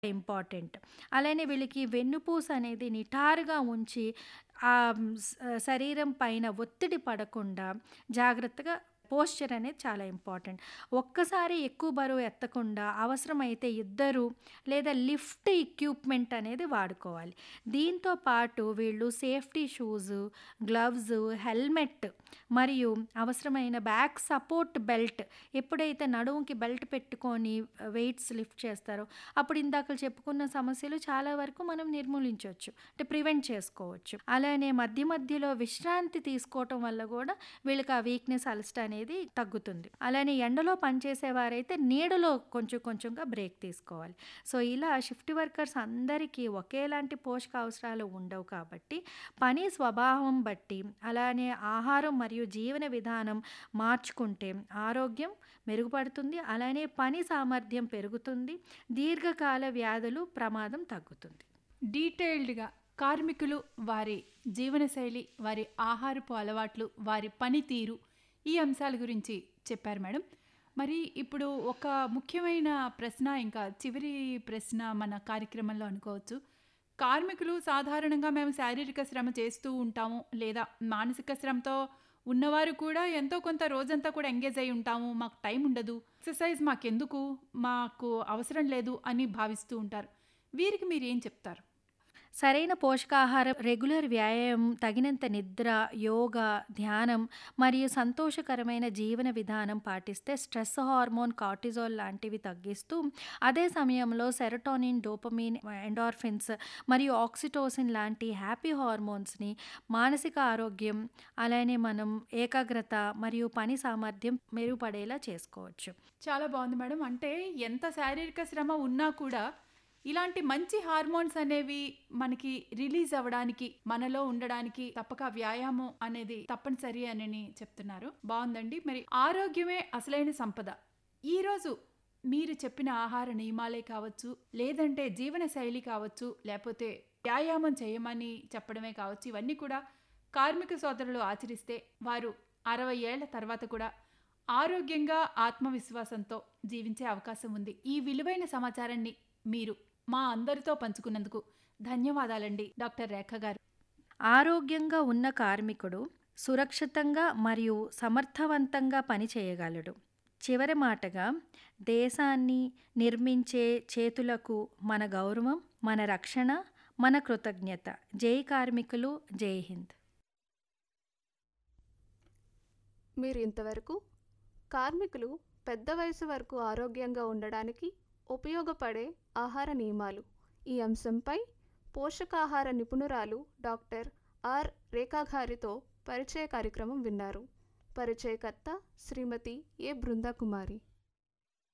Important. అలానే వీళ్ళకి వెన్నుపూస అనేది నిటారుగా ఉంచి ఆహ్, స్ శరీరం పైన ఒత్తిడి పడకుండా జాగ్రత్తగా పోస్చర్ అనేది చాలా ఇంపార్టెంట్. ఒక్కసారి ఎక్కువ బరువు ఎత్తకుండా అవసరమైతే ఇద్దరు లేదా లిఫ్ట్ ఎక్విప్‌మెంట్ అనేది వాడుకోవాలి. దీంతో పాటు వీళ్ళు సేఫ్టీ షూస్, గ్లవ్స్, హెల్మెట్ మరియు అవసరమైన బ్యాక్ సపోర్ట్ బెల్ట్ ఎప్పుడైతే నడుముకి బెల్ట్ పెట్టుకొని వెయిట్స్ లిఫ్ట్ చేస్తారో అప్పుడు ఇందాకల చెప్పుకున్న సమస్యలు చాలా వరకు మనం నిర్మూలించొచ్చు. అంటే ప్రివెంట్ చేసుకోవచ్చు. అలానే మధ్య మధ్యలో విశ్రాంతి తీసుకోవటం వల్ల గూడా వీళ్ళకి ఆ వీక్‌నెస్, అలసట అనేది తగ్గుతుంది. అలానే ఎండలో పనిచేసేవారైతే నీడలో కొంచెం కొంచెంగా బ్రేక్ తీసుకోవాలి. సో, ఇలా షిఫ్ట్ వర్కర్స్ అందరికీ ఒకేలాంటి పోషకావసరాలు ఉండవు కాబట్టి పని స్వభావం బట్టి అలానే ఆహారం మరియు జీవన విధానం మార్చుకుంటే ఆరోగ్యం మెరుగుపడుతుంది. అలానే పని సామర్థ్యం పెరుగుతుంది. దీర్ఘకాల వ్యాధులు ప్రమాదం తగ్గుతుంది. డీటెయిల్డ్‌గా కార్మికులు వారి జీవనశైలి, వారి ఆహారపు అలవాట్లు, వారి పనితీరు ఈ అంశాల గురించి చెప్పారు మేడం. మరి ఇప్పుడు ఒక ముఖ్యమైన ప్రశ్న ఇంకా చివరి ప్రశ్న మన కార్యక్రమంలో అనుకోవచ్చు. కార్మికులు సాధారణంగా మేము శారీరక శ్రమ చేస్తూ ఉంటాము. లేదా మానసిక శ్రమతో ఉన్నవారు కూడా ఎంతో కొంత రోజంతా కూడా ఎంగేజ్ అయ్యి ఉంటాము. మాకు టైం ఉండదు. ఎక్సర్సైజ్ మాకెందుకు? మాకు అవసరం లేదు అని భావిస్తూ ఉంటారు. వీరికి మీరేం చెప్తారు? సరైన పోషకాహారం, రెగ్యులర్ వ్యాయామం, తగినంత నిద్ర, యోగా, ధ్యానం మరియు సంతోషకరమైన జీవన విధానం పాటిస్తే స్ట్రెస్ హార్మోన్ కార్టిజోల్ లాంటివి తగ్గిస్తూ అదే సమయంలో సెరటోనిన్, డోపమిన్, ఎండార్ఫిన్స్ మరియు ఆక్సిటోసిన్ లాంటి హ్యాపీ హార్మోన్స్‌ని మానసిక ఆరోగ్యం అలానే మనం ఏకాగ్రత మరియు పని సామర్థ్యం మెరుగుపడేలా చేసుకోవచ్చు. చాలా బాగుంది మేడం. అంటే ఎంత శారీరక శ్రమ ఉన్నా కూడా ఇలాంటి మంచి హార్మోన్స్ అనేవి మనకి రిలీజ్ అవ్వడానికి, మనలో ఉండడానికి తప్పక వ్యాయామం అనేది తప్పనిసరి అనని చెప్తున్నారు. బావుందండి. మరి ఆరోగ్యమే అసలైన సంపద. ఈరోజు మీరు చెప్పిన ఆహార నియమాలే కావచ్చు, లేదంటే జీవన శైలి కావచ్చు, లేపోతే వ్యాయామం చేయమని చెప్పడమే కావచ్చు, ఇవన్నీ కూడా కార్మిక సోదరులు ఆచరిస్తే వారు 60 ఏళ్ల తర్వాత కూడా ఆరోగ్యంగా, ఆత్మవిశ్వాసంతో జీవించే అవకాశం ఉంది. ఈ విలువైన సమాచారాన్ని మీరు మా అందరితో పంచుకున్నందుకు ధన్యవాదాలండి డాక్టర్ రేఖ గారు. ఆరోగ్యంగా ఉన్న కార్మికుడు సురక్షితంగా మరియు సమర్థవంతంగా పని చేయగలడు. చివరి మాటగా దేశాన్ని నిర్మించే చేతులకు మన గౌరవం, మన రక్షణ, మన కృతజ్ఞత. జై కార్మికులు! జై హింద్! మీరు ఇంతవరకు కార్మికులు పెద్ద వయసు వరకు ఆరోగ్యంగా ఉండడానికి ఉపయోగపడే ఆహార నియమాలు ఈ అంశంపై పోషకాహార నిపుణురాలు డాక్టర్ ఆర్. రేఖా గారితో పరిచయ కార్యక్రమం విన్నారు. పరిచయకర్త శ్రీమతి ఏ. బృందాకుమారి